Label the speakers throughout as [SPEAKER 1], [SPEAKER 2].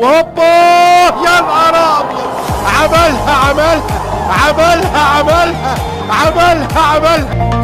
[SPEAKER 1] وهوبا يا نهار ابيض عملها عملها عملها عملها عملها عملها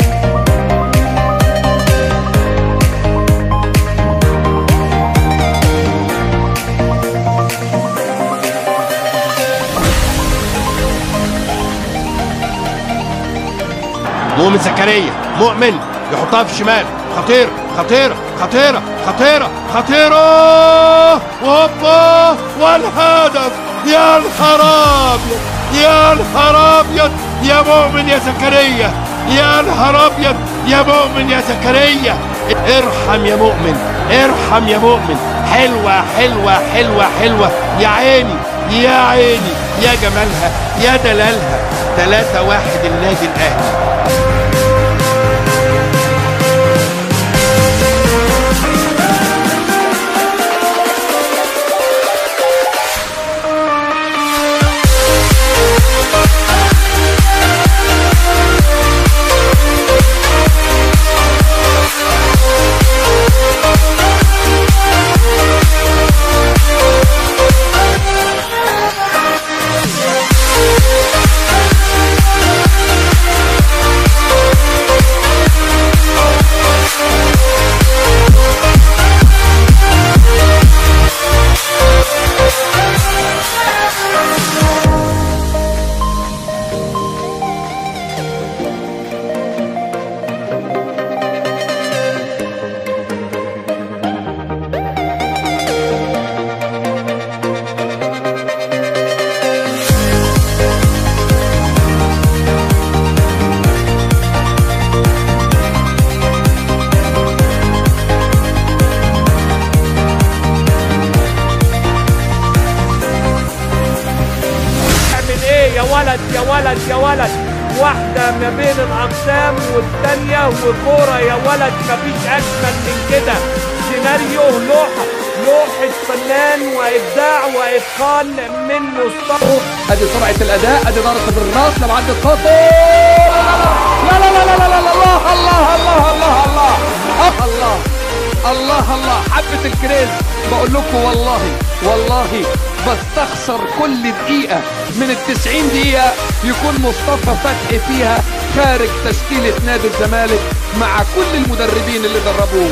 [SPEAKER 1] مؤمن زكريا مؤمن يحطها في الشمال خطيرة خطيرة خطيرة خطيرة خطيرة وهوبا والهدف يا نهار ابيض يا نهار ابيض يا مؤمن يا زكريا يا نهار ابيض يا مؤمن يا زكريا ارحم يا مؤمن ارحم يا مؤمن حلوة حلوة حلوة حلوة يا عيني يا عيني يا جمالها يا دلالها ثلاثة واحد النادي الأهلي
[SPEAKER 2] تعمل ايه يا ولد يا ولد يا ولد واحدة ما بين الأقسام والتانية وكورة يا ولد مفيش أجمل من كده سيناريو لوحة لوحة فنان وإبداع وإتقان من مصطفى
[SPEAKER 3] ادي سرعه الاداء ادي ضربه بالراس لما عدت خطوه لا لا لا لا لا لا لا الله الله الله الله الله الله الله الله حبه الكريز بقول لكم والله والله بستخسر كل دقيقه من التسعين دقيقه يكون مصطفى فتحي فيها خارج تشكيله نادي الزمالك مع كل المدربين اللي دربوه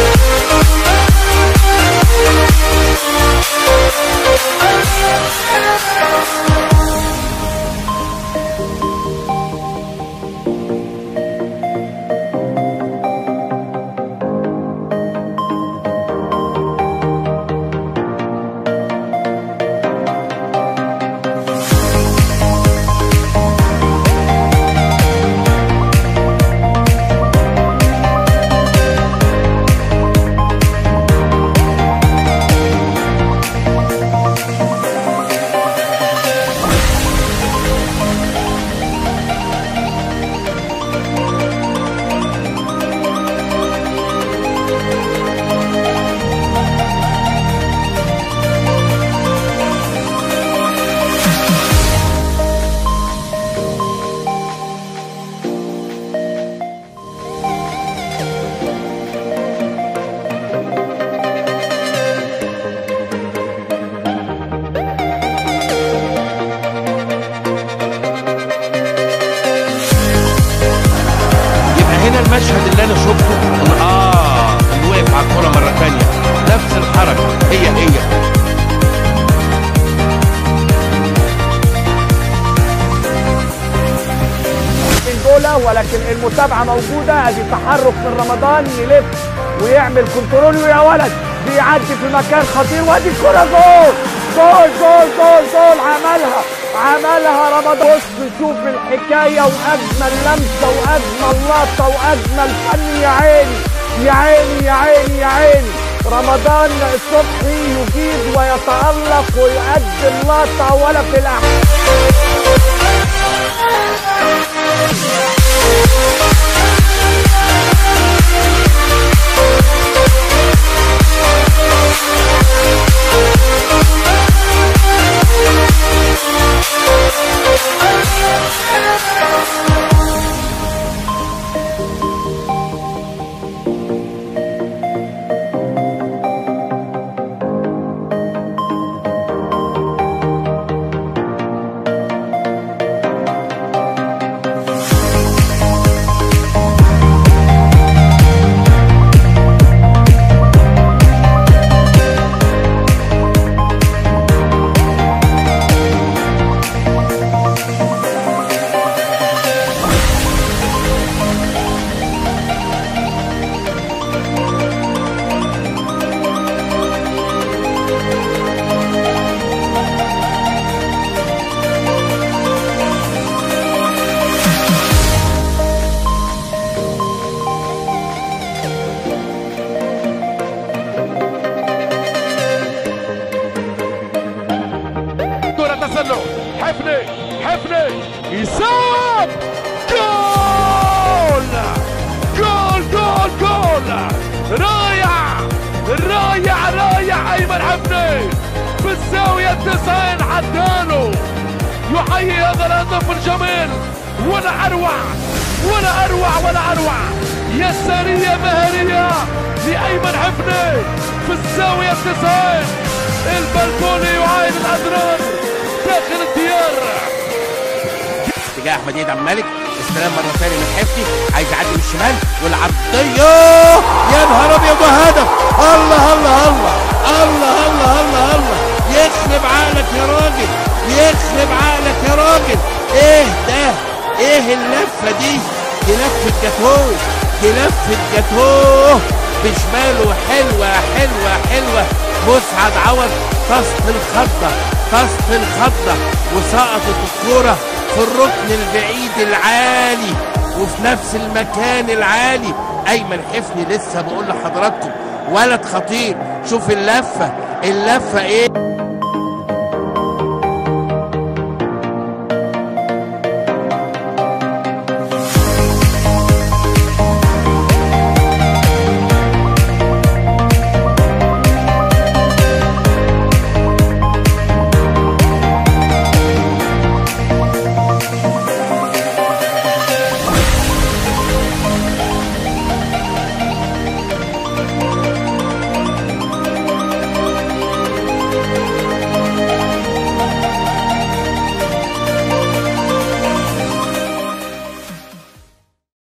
[SPEAKER 1] يبقى هنا المشهد اللي انا شفته إن اه اللي وقف على الكوره مره تانية نفس الحركه هي هي
[SPEAKER 2] من دول ولكن المتابعة موجودة ادي تحرك من رمضان يلف ويعمل كنترول ويا ولد بيعدي في مكان خطير وادي الكرة جول جول جول جول جول عملها عملها رمضان بص شوف الحكاية واجمل لمسة واجمل لقطة واجمل فن يا عيني يا عيني يا عيني يا عيني رمضان صبحي يجيد ويتألق ويقدم لقطة ولا في الأحلام
[SPEAKER 4] تسلل حفني حفني يساب جول جول جول جول رائع رائع رائع ايمن حفني في الزاوية التسعين عداله يحيي هذا الهدف الجميل ولا اروع ولا اروع ولا اروع يسارية مهارية لأيمن حفني في الزاوية التسعين البلكوني يعاين الأضرار داخل الديار
[SPEAKER 1] اتجاه احمد عيد عبد الملك استلام مره ثانيه من حفتي عايز يعدي من الشمال والعرضيه يا نهار ابيض وهدف الله الله الله الله الله الله الله يخرب عقلك يا راجل يخرب عقلك يا راجل ايه ده ايه اللفه دي دي لفه جاتوه دي لفه جاتوه بشماله حلوه حلوه حلوه مسعد عوض طست الخضه طست الخضه وسقطت الكوره في الركن البعيد العالي وفي نفس المكان العالي ايمن حفني لسه بقول لحضراتكم ولد خطير شوف اللفه اللفه ايه